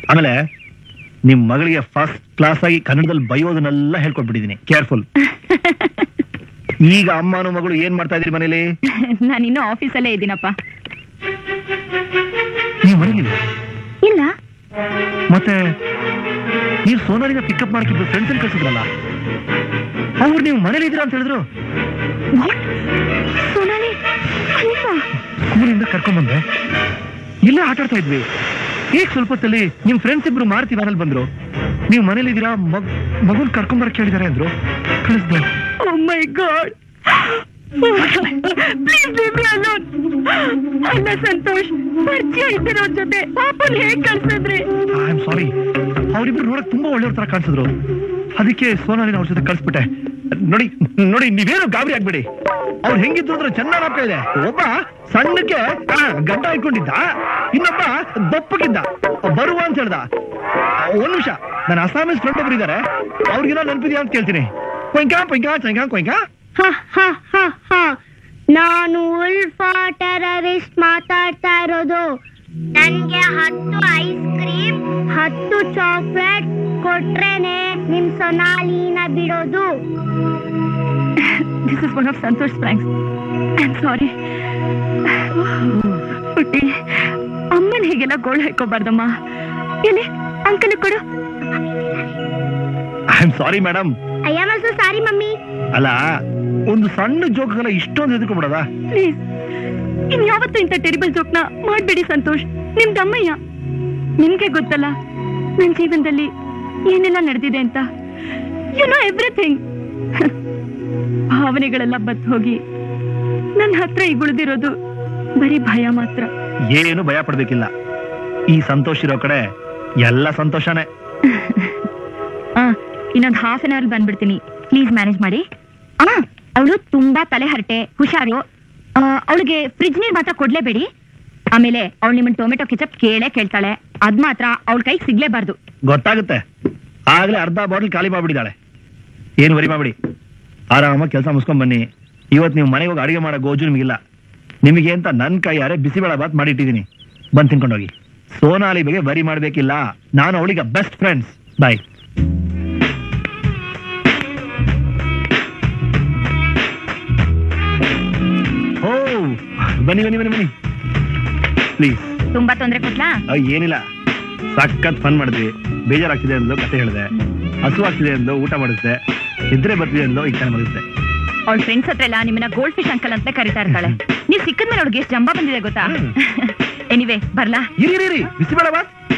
ಆಮೇಲೆ ನಿಮ್ ಮಗಳಿಗೆ ಫಸ್ಟ್ ಕ್ಲಾಸ್ ಆಗಿ ಕನ್ನಡದಲ್ಲಿ ಬೈಯೋದನ್ನೆಲ್ಲ ಹೇಳ್ಕೊಟ್ಬಿಟ್ಟಿದೀನಿ ಕೇರ್ಫುಲ್ ಈಗ ಅಮ್ಮನೂ ಮಗಳು ಏನ್ ಮಾಡ್ತಾ ಇದ್ರಿ ಮನೇಲಿ ನಾನು ಇನ್ನೂ ಆಫೀಸಲ್ಲೇ ಇದ್ದೀನಪ್ಪ ನೀವು ಮನೇಲಿಲ್ಲ ಇಲ್ಲ ಮತ್ತೆ ನೀವು ಸೋನಾಲಿನ ಪಿಕಪ್ ಮಾಡ್ಕಿದ್ದು ಫ್ರೆಂಡ್ಸ್ ಅಲ್ಲಿ ಕಳ್ಸಿದ್ರಲ್ಲ ಅವ್ರು ನೀವು ಮನೇಲಿ ಇದ್ದೀರಾ ಅಂತ ಹೇಳಿದ್ರು ವಾಟ್ ಸೋನಾಲಿ ಅಲ್ವಾ ಸ್ಕೂಲಿಂದ ಕರ್ಕೊಂಡ್ ಬಂದೆ ಇಲ್ಲೇ ಆಟ ಆಡ್ತಾ ಇದ್ವಿ ಈಗ ಸ್ವಲ್ಪ ಹೊತ್ತಲ್ಲಿ ನಿಮ್ ಫ್ರೆಂಡ್ಸ್ ಇಬ್ರು ಮಾರುತಿ ವ್ಯಾನಲ್ಲಿ ಬಂದ್ರು ನೀವು ಮನೇಲಿ ಇದ್ದೀರಾ ಮಗ್ ಮಗುನ್ ಕರ್ಕೊಂಡ್ ಬರಕ್ ಹೇಳಿದಾರೆ ಅಂದ್ರು ಕಳಿಸ್ದೆ oh my god please leave me alone ಅಣ್ಣ ಸಂತೋಷ್ ಪರಿಚಯ ಇದ್ದಿರೋ ಜೊತೆ ಪಾಪನ್ ಹೇಗ್ ಕಳ್ಸಿದ್ರಿ ಐ ಆಮ್ ಸಾರಿ ಅವ್ರಿಬ್ರು ನೋಡಕ್ ತುಂಬಾ ಒಳ್ಳೆಯವ್ರ ತರ ಕಾಣಿಸಿದ್ರು ಅದಕ್ಕೆ ಸೋನಾಲಿನ ಅವ್ರ ಜೊತೆ ಕಳ್ಸ್ಬಿಟ್ಟೆ ನೋಡಿ ನೋಡಿ ನೀವೇನು ಗಾಬರಿ ಆಗ್ಬೇಡಿ ಅವ್ರು ಹೆಂಗಿದ್ರು ಅಂದ್ರೆ ಚೆನ್ನಾಗ್ ಆಗ್ತಾ ಇದೆ ಒಬ್ಬ ಸಣ್ಣಕ್ಕೆ ಆ, ಗಡ್ಡ ಇಟ್ಕೊಂಡಿದ್ದ ಇನ್ನೊಬ್ಬ ದಪ್ಪಗಿದ್ದ ಬರುವ ಅಂತ ಹೇಳ್ದ ಒಂದ್ ನಿಮಿಷ ನನ್ನ ಅಸಾಮೀಸ್ ಫ್ರೆಂಡ್ ಒಬ್ರು ಇದಾರೆ ಅವ್ರಿಗೆಲ್ಲ ನೆನಪಿದ್ಯಾ ಅಂತ ಕೇಳ್ತೀನಿ ಕೊಯ್ಕಾ ಕೊಯ್ಕಾ ಚೈಕಾ ಕೊಯ್ಕಾ ನಾನು ಉಲ್ಫಾ ಟೆರರಿಸ್ಟ್ ಮಾತಾಡ್ತಾ ಇರೋದು ನನ್ಗೆ ಹತ್ತು ಐಸ್ ಕ್ರೀಮ್ ಹತ್ತು ಚಾಕ್ಲೇಟ್ ಕೊಟ್ರೇನೆ ನಿಮ್ ಸೊನಾಲಿನ ಬಿಡೋದು this is one of Santosh thanks I am sorry ಪುಟ್ಟಿ ಅಮ್ಮನ ಹೀಗೆಲ್ಲ ಗೋಳು ಹಾಕೋಬಾರ್ದಮ್ಮ ಎಲ್ಲಿ ಅಂಕಲ್ ಕೊಡು I am sorry madam I am also sorry mummy ಅಲ್ಲ ಒಂದು ಸಣ್ಣ ಜೋಕ್ಗೆಲ್ಲ ಇಷ್ಟೊಂದು ಎದುರ್ಕೊಂಡ್ಬಿಡದ ಪ್ಲೀಸ್ ಇನ್ಯಾವತ್ತೂ ಇಂಥ ಟೆರಿಬಲ್ ಜೋಕ್ನ ಮಾಡ್ಬೇಡಿ ಸಂತೋಷ್ ನಿಮ್ ತಮ್ಮಯ್ಯ ನಿಮ್ಗೆ ಗೊತ್ತಲ್ಲ ನನ್ ಜೀವನದಲ್ಲಿ ಏನೆಲ್ಲ ನಡೆದಿದೆ ಅಂತ ಯು ನೋ ಎವ್ರಿಥಿಂಗ್ ಭಾವನೆಗಳೆಲ್ಲ ಬತ್ ಹೋಗಿ ನನ್ನ ಹತ್ರ ಈಗ ಉಳಿದಿರೋದು ಬರೀ ಭಯ ಮಾತ್ರ ಏನು ಭಯ ಪಡ್ಬೇಕಿಲ್ಲ ಈ ಸಂತೋಷ್ ಇರೋ ಕಡೆ ಎಲ್ಲ ಸಂತೋಷನೇ ಆ ಇನ್ನೊಂದು ಹಾಫ್ ಅನ್ ಅವರ್ ಬಂದ್ಬಿಡ್ತೀನಿ ಪ್ಲೀಸ್ ಮ್ಯಾನೇಜ್ ಮಾಡಿ ಆ ಅವಳು ತುಂಬಾ ತಲೆ ಹರಟೆ ಹುಷಾರು ಅವಳಿಗೆ ಫ್ರಿಜ್ ನೀರ್ ಮಾತ್ರ ಕೊಡ್ಲೇಬೇಡಿ ಆಮೇಲೆ ಅವಳು ನಿಮ್ಮನ್ನ ಟೊಮೆಟೊ ಕೆಚಪ್ ಕೇಳೇ ಕೇಳ್ತಾಳೆ ಅದ್ ಮಾತ್ರ ಅವಳ ಕೈಗೆ ಸಿಗ್ಲೇಬಾರ್ದು ಗೊತ್ತಾಗುತ್ತೆ ಆಗ್ಲೇ ಅರ್ಧ ಬಾಟಲ್ ಖಾಲಿ ಮಾಡ್ಬಿಟ್ಟಿದ್ದಾಳೆ ಏನು ವರಿ ಮಾಡ್ಬಿಡಿ ಆರಾಮಾಗಿ ಕೆಲಸ ಮುಗಿಸ್ಕೊಂಡ್ ಬನ್ನಿ ಇವತ್ತು ನೀವು ಮನೆಗೆ ಹೋಗಿ ಅಡಿಗೆ ಮಾಡೋ ಗೋಜು ನಿಮಗಿಲ್ಲ ನಿಮಗೆ ಅಂತ ನನ್ನ ಕೈಯಾರೆ ಬಿಸಿಬೇಳೆ ಬಾತ್ ಮಾಡಿಟ್ಟಿದ್ದೀನಿ ಬಂದು ತಿನ್ಕೊಂಡೋಗಿ ಸೋನಾಲಿ ಬಗ್ಗೆ ವರಿ ಮಾಡ್ಬೇಕಿಲ್ಲ ನಾನು ಅವಳಿಗೆ ಬೆಸ್ಟ್ ಫ್ರೆಂಡ್ಸ್ ಬಾಯ್ ಓ ಬನ್ನಿ ಬನ್ನಿ ಬನ್ನಿ ಬನ್ನಿ ಪ್ಲೀಸ್ ತುಂಬಾ ತೊಂದ್ರೆ ಕೊಟ್ಲಾ ಅಯ್ಯ್, ಏನಿಲ್ಲ ಸಖತ್ ಫನ್ ಮಾಡಿದ್ವಿ ಬೇಜಾರಾಗ್ತಿದೆ ಅಂದ್ಲು ಕತೆ ಹೇಳಿದೆ ಹಸು ಆಗ್ತಿದೆ ಅಂದ್ಲು ಊಟ ಮಾಡಿಸ್ದೆ ನಿದ್ರೆ ಬರ್ತಿದೆ ಅಂದ್ಲು ಈಗ ತಾನೇ ಮಲಗಿಸ್ದೆ ಅವಳ ಫ್ರೆಂಡ್ಸ್ ಹತ್ರ ಎಲ್ಲ ನಿಮ್ಮನ್ನ ಗೋಲ್ಡ್ ಫಿಶ್ ಅಂಕಲ್ ಅಂತ ಕರಿತಾ ಇರ್ತಾಳೆ ನೀವ್ ಸಿಕ್ಕದ್ಮೇಲೆ ಅವ್ಳಿಗೆ ಎಷ್ಟು ಜಂಬ ಬಂದಿದೆ ಗೊತ್ತಾ ಹ್ಮ್. ಎನಿವೆ ಬರ್ಲಾ ಇರಿ ಇರಿ ಇರಿ ಬಿಸಿಬೇಡ ಬಾತ್